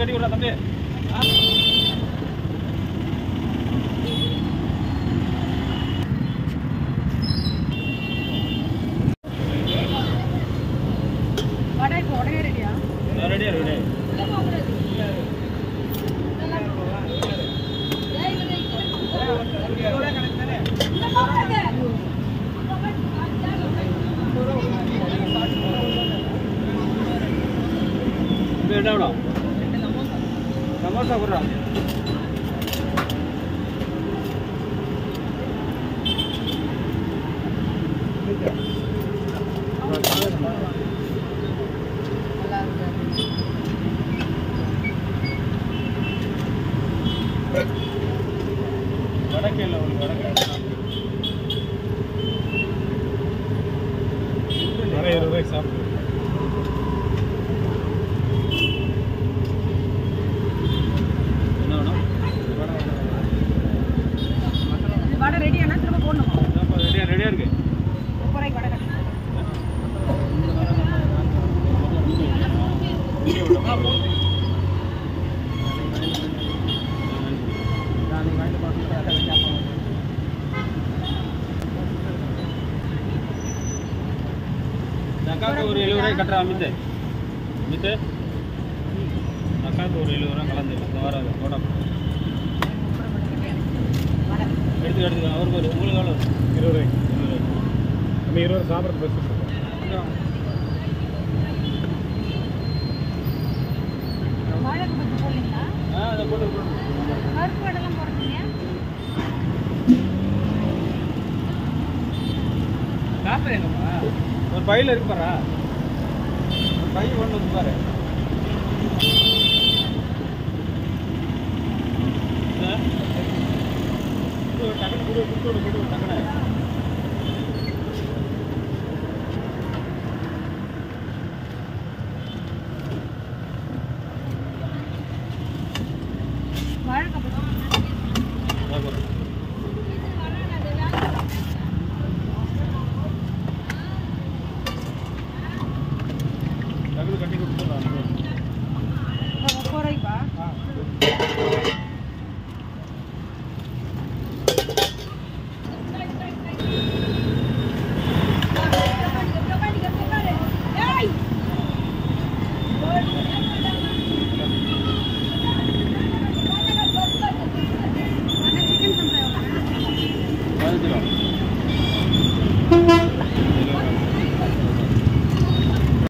கட்டி விடுறா தம்பி வடை இப்போ உடனே ரெடியா ரெடியா ரெடி இது என்ன வேணும் சமோசா கொடுறா வடக்கு இல்லை உங்களுக்கு வடக்கு வர இருபது ரூபாய்க்கு சாப்பிடு என்ன வேணும் இது வடை ரெடியானா திரும்ப போடணுமா ரெடியா ரெடியா இருக்கு முப்பது ரூபாய்க்கு வடை கட்டி இந்த அக்காவுக்கு ஒரு எழுபது ரூபாய் கட்டுறா அமித்து அமித்து அக்காவுக்கு ஒரு எழுபது ரூபா கலந்து இந்த வாரம் போட்டா வடை எடுத்து எடுத்து அவருக்கு ஒரு உங்களுக்கு எவ்வளோ இருபது ரூபாய்க்கு இருபது ரூபாய் நம்ம இருபது சாப்பிட்றது பஸ் வாழைக்கு பத்து போடலீங்களா ஆ அதை போட்டு போட்டு பருப்பு வடைலாம் போடுறீங்க பேப்பர் எங்கம்மா ஒரு பையில் இருக்கு பாரா ஒரு பை ஒன்று வந்து பாரு இந்த, இது ஒரு டக்குனு கொடு கொடுத்து விடு கொடு டக்குனு வாழைக்காய் போட்டு இதோ பாரு. டக்குனு கட்டி கொடுத்துடலாம் முப்பது ரூபாய்ப்பா அண்ணா சிக்கன் சம்பளம் எவ்வளோ பதினஞ்சு ரூபா